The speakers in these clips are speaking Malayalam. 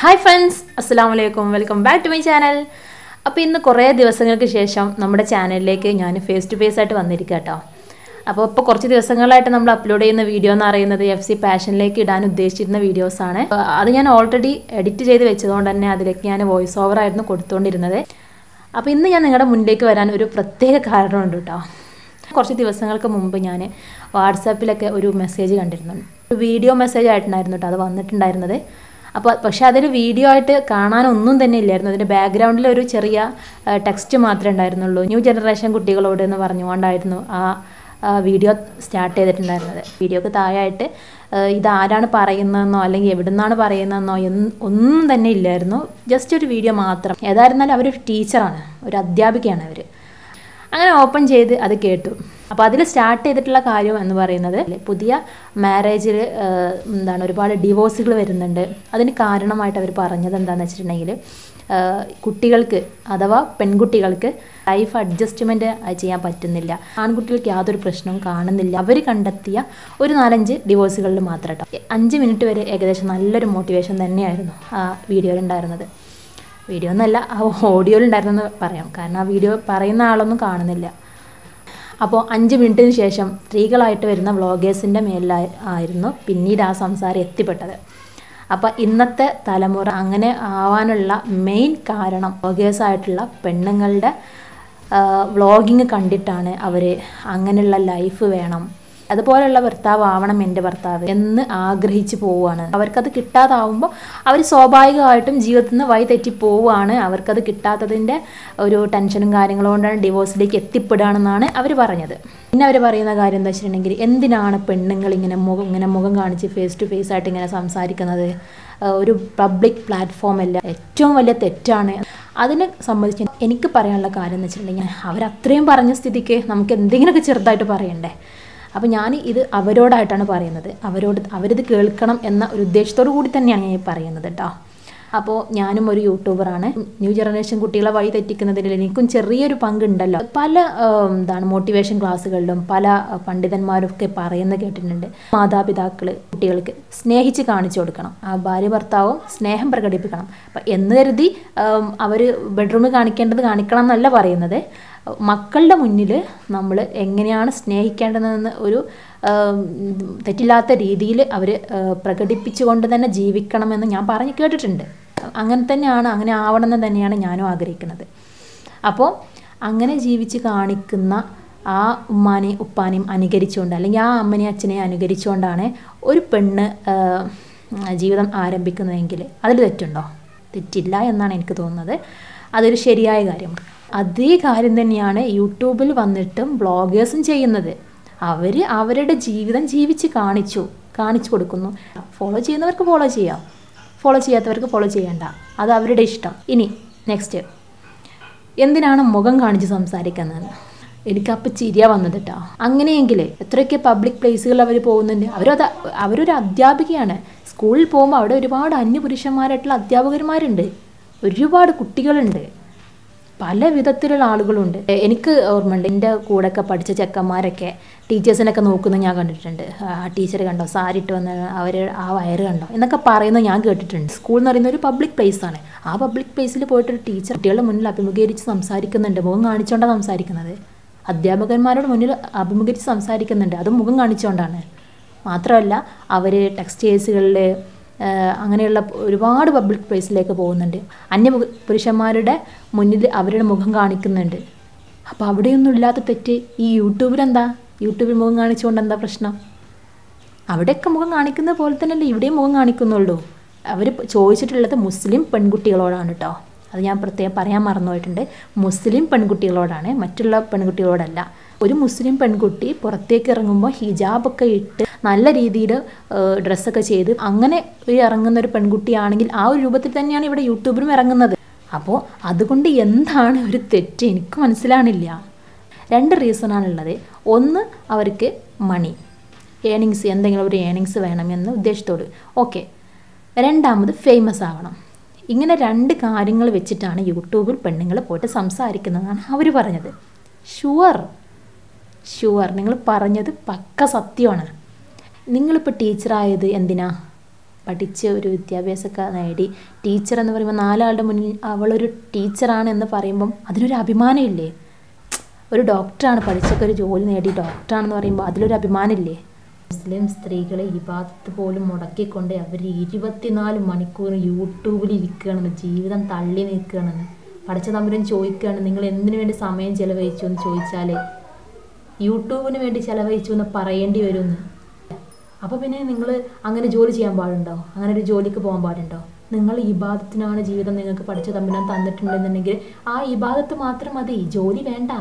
ഹായ് ഫ്രണ്ട്സ് അസ്സാം വലൈക്കും welcome back to my channel അപ്പോൾ ഇന്ന് കുറേ ദിവസങ്ങൾക്ക് ശേഷം നമ്മുടെ ചാനലിലേക്ക് ഞാൻ ഫേസ് ടു ഫേസ് ആയിട്ട് വന്നിരിക്കുക കേട്ടോ അപ്പോൾ ഇപ്പോൾ കുറച്ച് ദിവസങ്ങളായിട്ട് നമ്മൾ അപ്ലോഡ് ചെയ്യുന്ന വീഡിയോ എന്ന് പറയുന്നത് എഫ് സി പാഷനിലേക്ക് ഇടാൻ ഉദ്ദേശിച്ചിരുന്ന വീഡിയോസാണ് അത് ഞാൻ ഓൾറെഡി എഡിറ്റ് ചെയ്ത് വെച്ചതുകൊണ്ട് തന്നെ അതിലേക്ക് ഞാൻ വോയിസ് ഓവർ ആയിരുന്നു കൊടുത്തുകൊണ്ടിരുന്നത് അപ്പോൾ ഇന്ന് ഞാൻ നിങ്ങളുടെ മുന്നിലേക്ക് വരാൻ ഒരു പ്രത്യേക കാരണമുണ്ട് കേട്ടോ കുറച്ച് ദിവസങ്ങൾക്ക് മുമ്പ് ഞാൻ വാട്സാപ്പിലൊക്കെ ഒരു മെസ്സേജ് കണ്ടിരുന്നു ഒരു വീഡിയോ മെസ്സേജ് ആയിട്ടുണ്ടായിരുന്നു കേട്ടോ അത് വന്നിട്ടുണ്ടായിരുന്നത് അപ്പോൾ പക്ഷേ അതിൽ വീഡിയോ ആയിട്ട് കാണാനൊന്നും തന്നെ ഇല്ലായിരുന്നു അതിൻ്റെ ബാക്ക്ഗ്രൗണ്ടിൽ ഒരു ചെറിയ ടെക്സ്റ്റ് മാത്രമേ ഉണ്ടായിരുന്നുള്ളൂ ന്യൂ ജനറേഷൻ കുട്ടികളോട് എന്ന് പറഞ്ഞുകൊണ്ടായിരുന്നു ആ ആ വീഡിയോ സ്റ്റാർട്ട് ചെയ്തിട്ടുണ്ടായിരുന്നത് വീഡിയോക്ക് താഴെയായിട്ട് ഇതാരാണ് പറയുന്നതെന്നോ അല്ലെങ്കിൽ എവിടെ നിന്നാണ് പറയുന്നതെന്നോ എന്ന് ഒന്നും തന്നെ ഇല്ലായിരുന്നു ജസ്റ്റ് ഒരു വീഡിയോ മാത്രം ഏതായിരുന്നാലും അവരൊരു ടീച്ചറാണ് ഒരു അധ്യാപികയാണ് അവർ അങ്ങനെ ഓപ്പൺ ചെയ്ത് അത് കേട്ടു അപ്പോൾ അതിൽ സ്റ്റാർട്ട് ചെയ്തിട്ടുള്ള കാര്യം എന്ന് പറയുന്നത് പുതിയ മാരേജിൽ എന്താണ് ഒരുപാട് ഡിവോഴ്സുകൾ വരുന്നുണ്ട് അതിന് കാരണമായിട്ട് അവർ പറഞ്ഞത് എന്താണെന്ന് വെച്ചിട്ടുണ്ടെങ്കിൽ കുട്ടികൾക്ക് അഥവാ പെൺകുട്ടികൾക്ക് ലൈഫ് അഡ്ജസ്റ്റ്മെൻറ്റ് ചെയ്യാൻ പറ്റുന്നില്ല ആൺകുട്ടികൾക്ക് യാതൊരു പ്രശ്നവും കാണുന്നില്ല അവർ കണ്ടെത്തിയ ഒരു നാലഞ്ച് ഡിവോഴ്സുകളിൽ മാത്രം കേട്ടോ അഞ്ച് മിനിറ്റ് വരെ ഏകദേശം നല്ലൊരു മോട്ടിവേഷൻ തന്നെയായിരുന്നു ആ വീഡിയോയിൽ ഉണ്ടായിരുന്നത് വീഡിയോ എന്നല്ല ആ ഓഡിയോയിൽ ഉണ്ടായിരുന്നെന്ന് പറയാം കാരണം ആ വീഡിയോ പറയുന്ന ആളൊന്നും കാണുന്നില്ല അപ്പോൾ അഞ്ച് മിനിറ്റിന് ശേഷം സ്ത്രീകളായിട്ട് വരുന്ന വ്ളോഗേഴ്സിൻ്റെ മേലിലായി ആയിരുന്നു പിന്നീട് ആ സംസാരം എത്തിപ്പെട്ടത് അപ്പോൾ ഇന്നത്തെ തലമുറ അങ്ങനെ ആവാനുള്ള മെയിൻ കാരണം വ്ളോഗേഴ്സായിട്ടുള്ള പെണ്ണുങ്ങളുടെ വ്ളോഗിങ് കണ്ടിട്ടാണ് അവർ അങ്ങനെയുള്ള ലൈഫ് വേണം അതുപോലെയുള്ള ഭർത്താവ് ആവണം എൻ്റെ ഭർത്താവ് എന്ന് ആഗ്രഹിച്ചു പോവുകയാണ് അവർക്കത് കിട്ടാതാവുമ്പോൾ അവർ സ്വാഭാവികമായിട്ടും ജീവിതത്തിൽ നിന്ന് വഴി തെറ്റി പോവുകയാണ് അവർക്കത് കിട്ടാത്തതിൻ്റെ ഒരു ടെൻഷനും കാര്യങ്ങളും കൊണ്ടാണ് ഡിവോഴ്സിലേക്ക് എത്തിപ്പെടുകയാണെന്നാണ് അവർ പറഞ്ഞത് പിന്നെ അവർ പറയുന്ന കാര്യം എന്താ വെച്ചിട്ടുണ്ടെങ്കിൽ എന്തിനാണ് പെണ്ണുങ്ങൾ ഇങ്ങനെ മുഖം ഇങ്ങനെ മുഖം കാണിച്ച് ഫേസ് ടു ഫേസ് ആയിട്ട് ഇങ്ങനെ സംസാരിക്കുന്നത് ഒരു പബ്ലിക് പ്ലാറ്റ്ഫോം അല്ല ഏറ്റവും വലിയ തെറ്റാണ് അതിനെ സംബന്ധിച്ച് എനിക്ക് പറയാനുള്ള കാര്യം എന്ന് വെച്ചിട്ടുണ്ടെങ്കിൽ അവരത്രയും പറഞ്ഞ സ്ഥിതിക്ക് നമുക്ക് എന്തെങ്കിലുമൊക്കെ ചെറുതായിട്ട് പറയണ്ടേ അപ്പോൾ ഞാൻ ഇത് അവരോടായിട്ടാണ് പറയുന്നത് അവരോട് അവരിത് കേൾക്കണം എന്ന ഒരു ഉദ്ദേശത്തോടു കൂടി തന്നെയാണ് ഞാൻ പറയുന്നത് കേട്ടോ അപ്പോൾ ഞാനും ഒരു യൂട്യൂബറാണ് ന്യൂ ജനറേഷൻ കുട്ടികളെ വഴി തെറ്റിക്കുന്നതിൽ എനിക്കും ചെറിയൊരു പങ്കുണ്ടല്ലോ പല എന്താണ് മോട്ടിവേഷൻ ക്ലാസ്സുകളിലും പല പണ്ഡിതന്മാരൊക്കെ പറയുന്ന കേട്ടിട്ടുണ്ട് മാതാപിതാക്കൾ കുട്ടികൾക്ക് സ്നേഹിച്ച് കാണിച്ചു കൊടുക്കണം ആ ഭാര്യ ഭർത്താവും സ്നേഹം പ്രകടിപ്പിക്കണം അപ്പം എന്ന് കരുതി അവർ ബെഡ്റൂമിൽ കാണിക്കേണ്ടത് കാണിക്കണം എന്നല്ല പറയുന്നത് മക്കളുടെ മുന്നിൽ നമ്മൾ എങ്ങനെയാണ് സ്നേഹിക്കേണ്ടതെന്ന് ഒരു തെറ്റില്ലാത്ത രീതിയിൽ അവർ പ്രകടിപ്പിച്ചുകൊണ്ട് തന്നെ ജീവിക്കണമെന്ന് ഞാൻ പറഞ്ഞ് കേട്ടിട്ടുണ്ട് അങ്ങനെ തന്നെയാണ് അങ്ങനെ ആവണമെന്ന് തന്നെയാണ് ഞാനും ആഗ്രഹിക്കുന്നത് അപ്പോൾ അങ്ങനെ ജീവിച്ച് കാണിക്കുന്ന ആ ഉമ്മാനെയും ഉപ്പാനെയും അനുകരിച്ചുകൊണ്ട് അല്ലെങ്കിൽ ആ അമ്മനെയും അച്ഛനെയും അനുകരിച്ചുകൊണ്ടാണ് ഒരു പെണ്ണ് ജീവിതം ആരംഭിക്കുന്നതെങ്കിൽ അതിൽ തെറ്റുണ്ടോ തെറ്റില്ല എന്നാണ് എനിക്ക് തോന്നുന്നത് അതൊരു ശരിയായ കാര്യമാണ് അതേ കാര്യം തന്നെയാണ് യൂട്യൂബിൽ വന്നിട്ടും ബ്ലോഗേഴ്സും ചെയ്യുന്നത് അവർ അവരുടെ ജീവിതം ജീവിച്ച് കാണിച്ചു കാണിച്ചു കൊടുക്കുന്നു ഫോളോ ചെയ്യുന്നവർക്ക് ഫോളോ ചെയ്യാം ഫോളോ ചെയ്യാത്തവർക്ക് ഫോളോ ചെയ്യണ്ട അത് അവരുടെ ഇഷ്ടം ഇനി നെക്സ്റ്റ് എന്തിനാണ് മുഖം കാണിച്ച് സംസാരിക്കുന്നത് എനിക്കപ്പോൾ ചിരിയ വന്നത് കേട്ടോ അങ്ങനെയെങ്കിൽ എത്രയൊക്കെ പബ്ലിക് പ്ലേസുകളിൽ അവർ പോകുന്നുണ്ട് അവരത് അവരൊരു അധ്യാപികയാണ് സ്കൂളിൽ പോകുമ്പോൾ അവിടെ ഒരുപാട് അന്യപുരുഷന്മാരായിട്ടുള്ള അധ്യാപകന്മാരുണ്ട് ഒരുപാട് കുട്ടികളുണ്ട് പല വിധത്തിലുള്ള ആളുകളുണ്ട് എനിക്ക് ഓർമ്മയുണ്ട് എൻ്റെ കൂടെയൊക്കെ പഠിച്ച ചെക്കന്മാരൊക്കെ ടീച്ചേഴ്സിനൊക്കെ നോക്കുന്നത് ഞാൻ കണ്ടിട്ടുണ്ട് ആ ടീച്ചർ കണ്ടോ സാരി ഇട്ട് വന്ന് അവർ ആ വയറ് കണ്ടോ എന്നൊക്കെ പറയുന്നത് ഞാൻ കേട്ടിട്ടുണ്ട് സ്കൂൾ എന്ന് പറയുന്ന ഒരു പബ്ലിക് പ്ലേസ് ആണ് ആ പബ്ലിക് പ്ലേസിൽ പോയിട്ട് ഒരു ടീച്ചർ കുട്ടികളുടെ മുന്നിൽ അഭിമുഖീകരിച്ച് സംസാരിക്കുന്നുണ്ട് മുഖം കാണിച്ചുകൊണ്ടാണ് സംസാരിക്കുന്നത് അധ്യാപകന്മാരോട് മുന്നിൽ അഭിമുഖീകരിച്ച് സംസാരിക്കുന്നുണ്ട് അത് മുഖം കാണിച്ചുകൊണ്ടാണ് മാത്രമല്ല അവർ ടെക്സ്റ്റൈൽസുകളിൽ അങ്ങനെയുള്ള ഒരുപാട് പബ്ലിക് പ്ലേസിലേക്ക് പോകുന്നുണ്ട് അന്യ പുരുഷന്മാരുടെ മുന്നിൽ അവരുടെ മുഖം കാണിക്കുന്നുണ്ട് അപ്പോൾ അവിടെയൊന്നും ഇല്ലാത്ത തെറ്റ് ഈ യൂട്യൂബിൽ എന്താ യൂട്യൂബിൽ മുഖം കാണിച്ചുകൊണ്ട് എന്താ പ്രശ്നം അവിടെയൊക്കെ മുഖം കാണിക്കുന്ന പോലെ തന്നെയല്ലേ ഇവിടെയും മുഖം കാണിക്കുന്നുള്ളൂ അവർ ചോദിച്ചിട്ടുള്ളത് മുസ്ലിം പെൺകുട്ടികളോടാണ് കേട്ടോ അത് ഞാൻ പ്രത്യേകം പറയാൻ മറന്നുപോയിട്ടുണ്ട് മുസ്ലിം പെൺകുട്ടികളോടാണ് മറ്റുള്ള പെൺകുട്ടികളോടല്ല ഒരു മുസ്ലിം പെൺകുട്ടി പുറത്തേക്ക് ഇറങ്ങുമ്പോൾ ഹിജാബൊക്കെ ഇട്ട് നല്ല രീതിയിൽ ഡ്രസ്സൊക്കെ ചെയ്ത് അങ്ങനെ ഒരു ഇറങ്ങുന്ന ഒരു പെൺകുട്ടിയാണെങ്കിൽ ആ ഒരു രൂപത്തിൽ തന്നെയാണ് ഇവിടെ യൂട്യൂബിലും ഇറങ്ങുന്നത് അപ്പോൾ അതുകൊണ്ട് എന്താണ് ഒരു തെറ്റ് എനിക്ക് മനസ്സിലാണില്ല രണ്ട് റീസണാണുള്ളത് ഒന്ന് അവർക്ക് മണി ഏണിങ്സ് എന്തെങ്കിലും ഒരു ഏണിങ്സ് വേണമെന്ന ഉദ്ദേശത്തോട് ഓക്കെ രണ്ടാമത് ഫേമസ് ആവണം ഇങ്ങനെ രണ്ട് കാര്യങ്ങൾ വെച്ചിട്ടാണ് യൂട്യൂബിൽ പെണ്ണുങ്ങൾ പോയിട്ട് സംസാരിക്കുന്നതാണ് അവർ പറഞ്ഞത് ഷുവർ ഷുവർ നിങ്ങൾ പറഞ്ഞത് പക്ക സത്യമാണ് നിങ്ങളിപ്പോൾ ടീച്ചറായത് എന്തിനാ പഠിച്ച് ഒരു വിദ്യാഭ്യാസമൊക്കെ നേടി ടീച്ചർ എന്ന് പറയുമ്പോൾ നാലാളുടെ മുന്നിൽ അവളൊരു ടീച്ചറാണ് എന്ന് പറയുമ്പം അതിനൊരു അഭിമാനമില്ലേ ഒരു ഡോക്ടറാണ് പഠിച്ചൊക്കെ ഒരു ജോലി നേടി ഡോക്ടറാണെന്ന് പറയുമ്പോൾ അതിലൊരു അഭിമാനമില്ലേ മുസ്ലിം സ്ത്രീകളെ ഇബാദത്ത് പോലും മുടക്കിക്കൊണ്ട് അവർ ഇരുപത്തിനാല് മണിക്കൂർ യൂട്യൂബിൽ ഇരിക്കുകയാണെന്ന് ജീവിതം തള്ളി നിൽക്കുകയാണെന്ന് പഠിച്ച തമ്പുരൻ ചോദിക്കുകയാണ് നിങ്ങൾ എന്തിനു വേണ്ടി സമയം ചെലവഴിച്ചു എന്ന് ചോദിച്ചാൽ യൂട്യൂബിന് വേണ്ടി ചെലവഴിച്ചു എന്ന് പറയേണ്ടി വരുമെന്ന് അപ്പോൾ പിന്നെ നിങ്ങൾ അങ്ങനെ ജോലി ചെയ്യാൻ പാടുണ്ടോ അങ്ങനെ ഒരു ജോലിക്ക് പോകാൻ പാടുണ്ടോ നിങ്ങൾ ഇബാദത്തിനാണ് ജീവിതം നിങ്ങൾക്ക് പഠിച്ച തമ്മിലാൻ തന്നിട്ടുണ്ടെന്നുണ്ടെങ്കിൽ ആ ഇബാദത്ത് മാത്രം മതി ജോലി വേണ്ട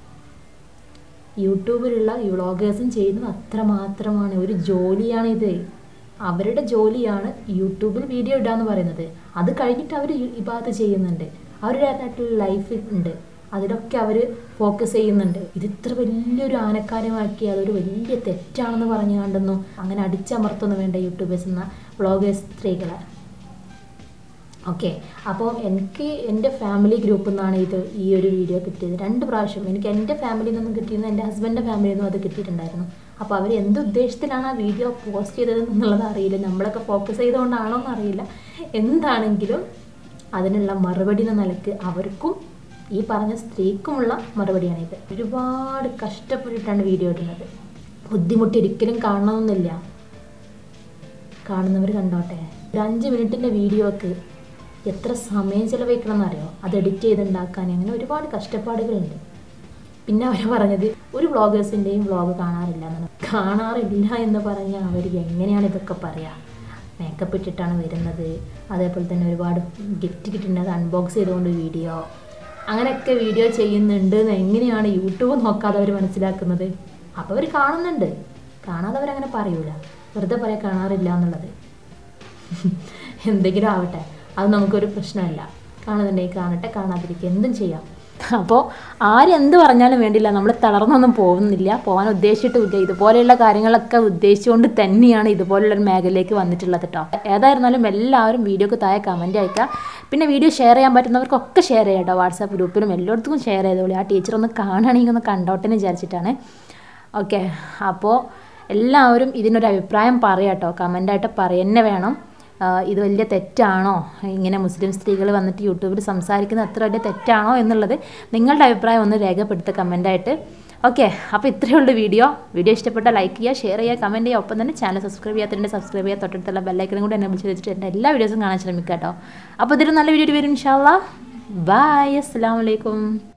യൂട്യൂബിലുള്ള വ്ളോഗേഴ്സും ചെയ്യുന്നത് അത്ര മാത്രമാണ് ഒരു ജോലിയാണിത് അവരുടെ ജോലിയാണ് യൂട്യൂബിൽ വീഡിയോ ഇടുക എന്ന് പറയുന്നത് അത് കഴിഞ്ഞിട്ട് അവർ ഇബാദത്ത് ചെയ്യുന്നുണ്ട് അവരുടേതായിട്ടുള്ള ലൈഫ് ഉണ്ട് അതിലൊക്കെ അവർ ഫോക്കസ് ചെയ്യുന്നുണ്ട് ഇത് ഇത്ര വലിയൊരു ആനക്കാര്യമാക്കി അതൊരു വലിയ തെറ്റാണെന്ന് പറഞ്ഞു കണ്ടെന്നു അങ്ങനെ അടിച്ചമർത്തൊന്നും വേണ്ട യൂട്യൂബേഴ്സ് എന്ന വ്ളോഗേഴ്സ് സ്ത്രീകളെ ഓക്കെ അപ്പോൾ എനിക്ക് എൻ്റെ ഫാമിലി ഗ്രൂപ്പിൽ നിന്നാണ് ഇത് ഈ ഒരു വീഡിയോ കിട്ടിയത് രണ്ട് പ്രാവശ്യം എനിക്ക് എൻ്റെ ഫാമിലിയിൽ നിന്നും കിട്ടിയിരുന്നു എൻ്റെ ഹസ്ബൻഡിൻ്റെ ഫാമിലിയിൽ നിന്നും അത് കിട്ടിയിട്ടുണ്ടായിരുന്നു അപ്പോൾ അവർ എന്ത് ഉദ്ദേശത്തിലാണ് ആ വീഡിയോ പോസ്റ്റ് ചെയ്തത് എന്നുള്ളത് അറിയില്ല നമ്മളൊക്കെ ഫോക്കസ് ചെയ്തുകൊണ്ടാണോ എന്നറിയില്ല എന്താണെങ്കിലും അതിനുള്ള മറുപടി എന്ന നിലക്ക് അവർക്കും ഈ പറഞ്ഞ സ്ത്രീക്കുമുള്ള മറുപടിയാണിത് ഒരുപാട് കഷ്ടപ്പെട്ടിട്ടാണ് വീഡിയോ ഇടുന്നത് ബുദ്ധിമുട്ടി ഒരിക്കലും കാണണമെന്നില്ല കാണുന്നവർ കണ്ടോട്ടെ ഒരു അഞ്ച് മിനിറ്റിൻ്റെ വീഡിയോക്ക് എത്ര സമയം ചിലവഴിക്കണം എന്നറിയോ അത് എഡിറ്റ് ചെയ്തുണ്ടാക്കാൻ അങ്ങനെ ഒരുപാട് കഷ്ടപ്പാടുകളുണ്ട് പിന്നെ അവർ പറഞ്ഞത് ഒരു വ്ളോഗേഴ്സിൻ്റെയും വ്ളോഗ് കാണാറില്ല എന്നാണ് കാണാറില്ല എന്ന് പറഞ്ഞാൽ അവർ എങ്ങനെയാണ് ഇതൊക്കെ പറയുക മേക്കപ്പ് ഇട്ടിട്ടാണ് വരുന്നത് അതേപോലെ തന്നെ ഒരുപാട് ഗിഫ്റ്റ് കിട്ടുന്നത് അത് അൺബോക്സ് ചെയ്തുകൊണ്ട് വീഡിയോ അങ്ങനെയൊക്കെ വീഡിയോ ചെയ്യുന്നുണ്ട് എന്ന് എങ്ങനെയാണ് യൂട്യൂബ് നോക്കാതെ അവർ മനസ്സിലാക്കുന്നത് അപ്പോൾ അവർ കാണുന്നുണ്ട് കാണാതെ അവരങ്ങനെ പറയൂല വെറുതെ പറയാൻ കാണാറില്ല എന്നുള്ളത് എന്തെങ്കിലും ആവട്ടെ അത് നമുക്കൊരു പ്രശ്നമല്ല കാണുന്നുണ്ടെങ്കിൽ കാണട്ടെ കാണാതിരിക്കുക എന്തും ചെയ്യാം അപ്പോൾ ആരെന്ത് പറഞ്ഞാലും വേണ്ടില്ല നമ്മൾ തളർന്നൊന്നും പോകുന്നില്ല പോകാൻ ഉദ്ദേശിച്ചിട്ടുമില്ല ഇതുപോലെയുള്ള കാര്യങ്ങളൊക്കെ ഉദ്ദേശിച്ചുകൊണ്ട് തന്നെയാണ് ഇതുപോലുള്ള ഒരു മേഖലയിലേക്ക് വന്നിട്ടുള്ളത് കേട്ടോ ഏതായിരുന്നാലും എല്ലാവരും വീഡിയോക്ക് താഴെ കമൻറ്റ് അയക്കുക പിന്നെ വീഡിയോ ഷെയർ ചെയ്യാൻ പറ്റുന്നവർക്കൊക്കെ ഷെയർ ചെയ്യാം കേട്ടോ വാട്സാപ്പ് ഗ്രൂപ്പിലും എല്ലായിടത്തും ഷെയർ ചെയ്തോളൂ ആ ടീച്ചർ ഒന്ന് കാണുകയാണെങ്കിൽ ഒന്ന് കണ്ടോട്ടെ എന്ന് വിചാരിച്ചിട്ടാണ് ഓക്കെ അപ്പോൾ എല്ലാവരും ഇതിനൊരു അഭിപ്രായം പറയാം കേട്ടോ കമൻ്റായിട്ട് പറയുന്നെ വേണം ഇത് വലിയ തെറ്റാണോ ഇങ്ങനെ മുസ്ലിം സ്ത്രീകൾ വന്നിട്ട് യൂട്യൂബിൽ സംസാരിക്കുന്നത് അത്ര വലിയ തെറ്റാണോ എന്നുള്ളത് നിങ്ങളുടെ അഭിപ്രായം ഒന്ന് രേഖപ്പെടുത്തുക കമൻ്റായിട്ട് ഓക്കെ അപ്പോൾ ഇത്രയേ ഉള്ളൂ വീഡിയോ വീഡിയോ ഇഷ്ടപ്പെട്ടാൽ ലൈക്ക് ചെയ്യുക ഷെയർ ചെയ്യുക കമൻറ്റ് ചെയ്യുക ഒപ്പം തന്നെ ചാനൽ സബ്സ്ക്രൈബ് ചെയ്യാത്തതിൻ്റെ സബ്സ്ക്രൈബ് ചെയ്യുക തൊട്ടടുത്തുള്ള ബെല്ലൈക്കനും കൂടി എന്നെ വിളിച്ച് വെച്ചിട്ട് എൻ്റെ എല്ലാ വീഡിയോസും കാണാൻ ശ്രമിക്കുക കേട്ടോ അപ്പോൾ ഇതൊരു നല്ല വീഡിയോ വരും ഇൻഷാല്ലാ ബൈ അസ്സാം വലൈക്കും